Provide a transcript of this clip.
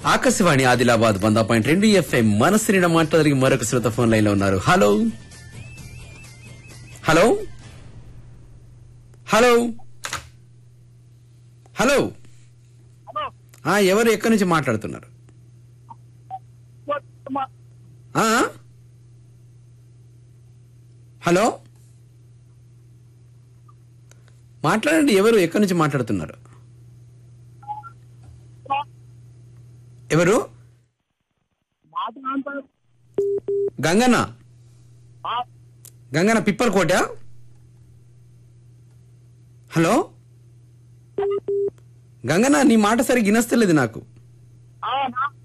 ఆకాశవాణి ఆదిలాబాద్ వంద పాయింట్ రెండు ఎఫ్ఎం మనసు నిండా మాట్లాడడానికి మరొక శ్రోత ఫోన్ లైన్ లో ఉన్నారు హలో హలో హలో హలో ఆ, ఎవరు ఎక్కడి నుంచి మాట్లాడుతున్నారు ఆ? హలో మాట్లాడండి ఎవరు ఎక్కడి నుంచి మాట్లాడుతున్నారు ఎవరు గంగన్న గంగన్న పిప్పర్ కోట హలో గంగన్న నీ మాట సరిగ్గా వినస్తలేదు నాకు